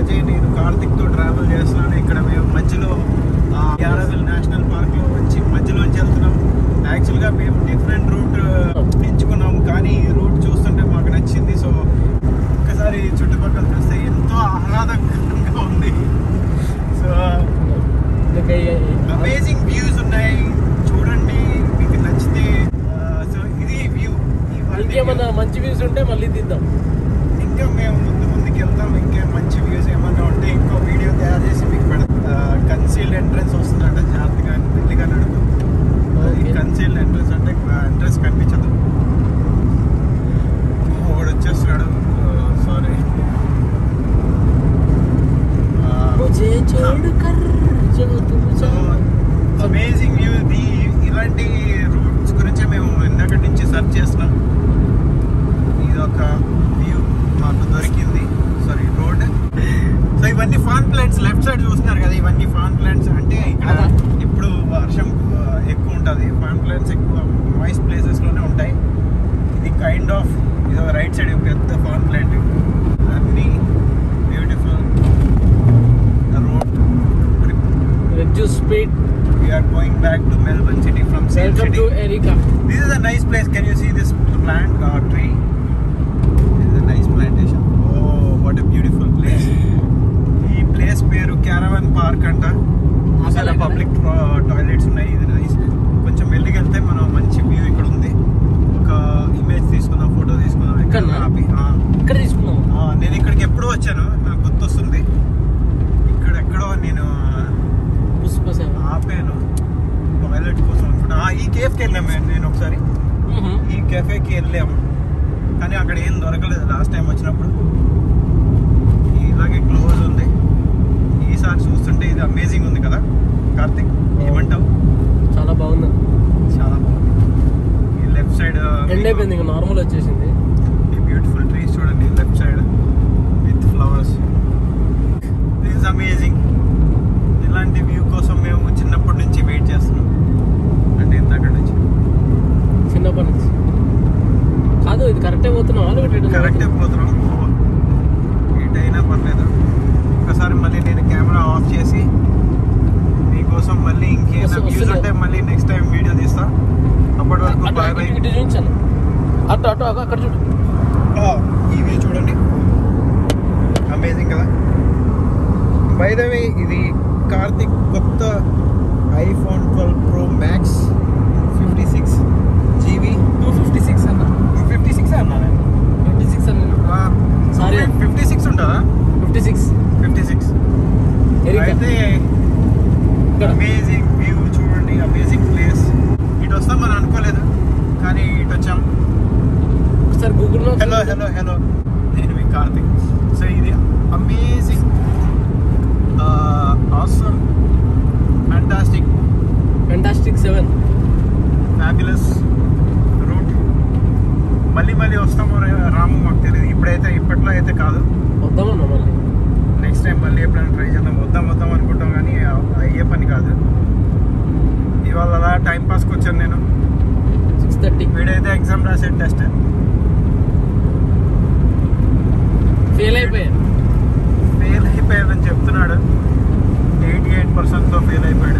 అజయ్ నేను కార్తిక్ తో ట్రావెల్ చేస్తున్నాను ఇక్కడ మేము మధ్యలో యారవిల్ నేషనల్ పార్క్ లో వచ్చి మధ్యలోంచి వెళ్తున్నాం యాక్చువల్ గా మేము డిఫరెంట్ రూట్ ఎంచుకున్నాం కానీ ఈ రూట్ చూస్తుంటే మాకు నచ్చింది సో ఒక్కసారి చుట్టుపక్కల చూస్తే ఎంతో ఆహ్లాదకరంగా ఉంది సో అమేజింగ్ వ్యూస్ ఉన్నాయి చూడండి మీకు నచ్చితే సో ఇది వ్యూ ఇంకేమన్నా మంచి వ్యూస్ ఉంటే మళ్ళీ తీద్దాం ఇంకా మేము ముందు ముందుకు వెళ్తాం ఇంకేం మంచి వ్యూస్ ఏమన్నా ఉంటే ఇంకో వీడియో తయారు చేసి మీకు పెడతా కన్సీల్డ్ ఎంట్రన్స్ వస్తుందంట జాగ్రత్తగా మెల్లిగా నడుపు Okay. కన్సీల్డ్ ఎంట్రన్స్ అంటే ఎంట్రన్స్ కనిపించదు ఒకడు వచ్చేస్తున్నాడు సారీ ముझे छोड़कर जो तुम సో అమేజింగ్ వ్యూ ఇది ఇలాంటి రూట్స్ గురించి మేము ఇందాక నుంచి సెర్చ్ చేస్తున్నాం ఇది ఒక వ్యూ మాకు దొరికింది సారీ రోడ్ సో ఇవన్నీ ఫాన్ ప్లాంట్స్ లెఫ్ట్ సైడ్ చూస్తున్నారు కదా ఇవన్నీ ఫాన్ ప్లాంట్స్ అంటే ఇక్కడ అదా. ఇప్పుడు వర్షం ఆ, ఎక్కువ ఉంటుంది ఫాన్ ప్లాంట్స్ ఎక్కువ వాయిస్ ప్లేసెస్ లోనే ఉంటాయి ఇది కైండ్ ఆఫ్ ఇది రైట్ సైడ్ పెద్ద ఫాన్ ప్లాంట్ అన్ని beautiful road red speed we are going back to Melbourne city from Sail welcome City. To Erica This is a nice place. Can you see this plant or tree? This is a nice plantation. Oh, what a beautiful place. ఈ place పేరు caravan park అంట చాలా అసలు public toilets ఉన్నాయి ఇది nice కొంచెం వెళ్ళికి వెళ్తే మనం మంచి వ్యూ ఇక్కడ ఉంది ఒక ఇమేజ్ తీసుకుందాం ఫోటో తీసుకుందాం ఇక్కడ ఇక్కడనా? ఆపి ఆ. ఇక్కడ తీసుకున్నాం ఆ, నేను ఇక్కడికి ఎప్పుడూ వచ్చాను నాకు గుర్తొస్తుంది ఇక్కడ ఎక్కడో నేను పుష్ప సేవ ఆపాను టాయిలెట్ కోసం అనుకుంటా ఆ, ఈ కేఫ్కి వెళ్ళాము మేము- నేను ఒకసారి ఈ కెఫేకి వెళ్ళాము కానీ అక్కడ ఏం దొరకలేదు లాస్ట్ టైం వచ్చినప్పుడు ఇలాగే క్లోజ్ ఉంది ఈసారి చూస్తుంటే ఇది అమేజింగ్ ఉంది కదా కార్తిక్ ఏమంటావు చాలా బాగుంది చాలా బాగుంది ఈ లెఫ్ట్ సైడ్ ఎండ్ అయిపోయింది ఇంకా నార్మల్ వచ్చేసింది ఈ బ్యూటిఫుల్ ట్రీస్ చూడండి left side with flowers this amazing ఇలాంటి వ్యూ కోసం మేము చిన్నప్పటి నుంచి వెయిట్ చేస్తున్నాం అంటే ఇంతక్కడ నుంచి చిన్నప్పటి నుంచి కాదు ఇది కరెక్టే పోతున్నాం వాళ్ళు కరెక్టే పోతున్నాం ఎటైనా పర్లేదు ఒకసారి మళ్ళీ నేను కెమెరా ఆఫ్ చేసి మీకోసం మళ్ళీ ఇంకేమైనా వస్తు- వ్యూస్ వస్తుంది. ఉంటే మళ్ళీ నెక్స్ట్ టైం వీడియో తీస్తా అప్పటి వరకు బాయ్ బాయ్ ఇటు చూపించాను అటు అటు అటు, అక్కడ చూడు ఈ వ్యూ చూడండి అమేజింగ్ కదా బై ద వే ఇది కార్తిక్ కొత్త iPhone twelve pro max fifty six GB two fifty six అన్న ఫిఫ్టీ సిక్స్ అన్నా నేను ఫిఫ్టీ సిక్స్ అన్న Sorry. ఫిఫ్టీ సిక్స్ ఉంటుందా ఫిఫ్టీ సిక్స్ ఫిఫ్టీ సిక్స్ అయితే ఇక్కడ అమేజింగ్ వ్యూ చూడండి అమేజింగ్ ప్లేస్ ఇటు వస్తామని అనుకోలేదు కానీ ఇటు వచ్చాం ఒకసారి గూగుల్ హలో హలో హలో నేను మీ కార్తిక్ సో ఇది amazing awesome fantastic fantastic seven fabulous route మళ్ళీ మళ్ళీ వస్తామో రా- రామో మాకు తెలియదు ఇప్పుడైతే ఇప్పట్లో అయితే కాదు వద్దామన్నా మళ్ళీ నెక్స్ట్ టైం మళ్ళీ ఎప్పుడైనా ట్రై చేద్దాం వద్దాం వద్దాం అనుకుంటాం కానీ అ- అయ్యే పని కాదు ఇవాళ అలా టైం పాస్కి వచ్చాను నేను సిక్స్ థర్టీ వీడైతే ఎగ్జామ్ రాసే టెస్ట్ ఫెయిల్ అయిపోయాను ఫెయిల్ అయిపోయాడని చెప్తున్నాడు ఎయిటీ ఎయిట్ పర్సెంట్తో ఫెయిల్ అయిపోయాడు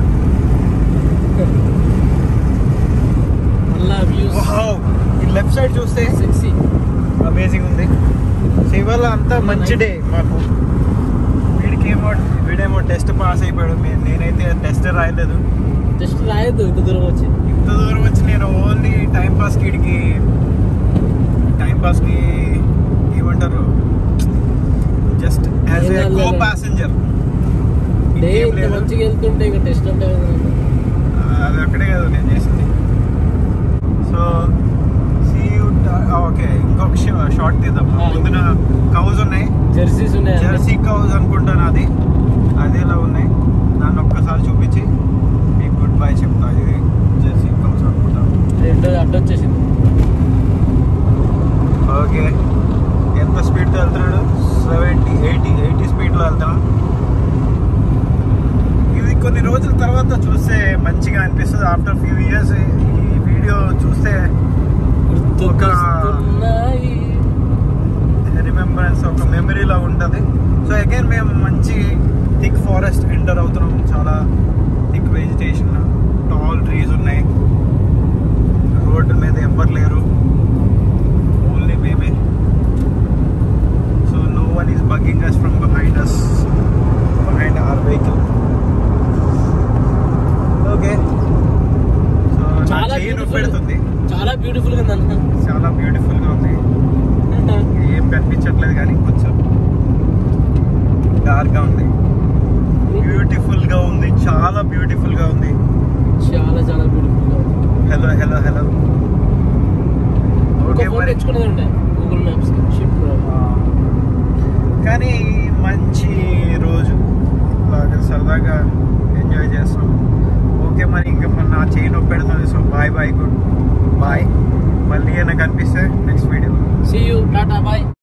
మళ్ళా వ్యూస్ వావ్! ఈ లెఫ్ట్ సైడ్ చూస్తే సెక్సీ అమేజింగ్ ఉంది సో ఇవాళ అంతా మంచి డే మాకు వీడికేమో వీడేమో టెస్ట్ పాస్ అయిపోయాడు మే- నేనైతే టెస్ట్ రాయలేదు జస్ట్ రాయొద్దు ఇంత దూరం వచ్చి ఇంత దూరం వచ్చి నేను ఓన్లీ టైం పాస్ వీడికి టైం పాస్కి ఏమంటారు జస్ట్ యాజ్ ఏ ఏం కో కాదులే. ప్యాసింజర్ డే ఇంత మంచిగా వెళ్తుంటే ఇంకా టెస్ట్ అంటే అది అక్కడే కదా నేను చేసింది సో సీ ఓకే ఇంకొక షార్ట్ తీద్దాం ఆ. ముందున కౌజ్ ఉన్నాయి జెర్సీస్ ఉన్నాయి అన్ని. జెర్సీ కౌజ్ అనుకుంటాను అది అదేలా ఉన్నాయి దాన్ని ఒక్కసారి చూపించి మీకు గుడ్ బై చెప్తా ఇది జెర్సీ కౌజ్ అనుకుంటాను రెండో అడ్డు వచ్చేసింది ఓకే ఎంత స్పీడ్తో వెళ్తున్నాడు సెవెంటీ ఎయిటీ ఎయిటీ స్పీడ్లో వెళ్తాం ఇది కొన్ని రోజుల తర్వాత చూస్తే మంచిగా అనిపిస్తుంది ఆఫ్టర్ ఫ్యూ ఇయర్స్ ఈ వీడియో చూస్తే గుర్తుకొస్తున్నాయి రిమెంబరెన్స్ ఒక మెమరీలా ఉంటుంది సో అగైన్ మేము మంచి థిక్ ఫారెస్ట్ ఎంటర్ అవుతున్నాం చాలా థిక్ వెజిటేషన్ టాల్ ట్రీస్ ఉన్నాయి రోడ్డు మీద ఎవ్వరు లేరు ఓన్లీ మేమే so no one is bugging us from behind us behind our vehicle okay so చాలా చాలా beautiful. పెడుతుంది చాలా బ్యూటిఫుల్ గా ఉందన్న చాలా బ్యూటిఫుల్ గా ఉంది ఏం కనిపించట్లేదు కానీ కొంచెం డార్క్ గా ఉంది బ్యూటిఫుల్ గా ఉంది చాలా బ్యూటిఫుల్ గా ఉంది చాలా చాలా బ్యూటిఫుల్ గా ఉంది హలో హలో హలో ఇంకో ఓకే ఫోన్ మరి తెచ్చుకునేది ఉండే గూగుల్ మ్యాప్స్ షిప్ ఆ, కానీ మంచి రోజు బాగా సరదాగా ఎంజాయ్ చేస్తాం ఓకే మరి ఇంకా మన నా చేయి నొప్పి పెడుతుంది so bye bye good bye మళ్ళీ ఏమైనా కనిపిస్తే next video see you tata bye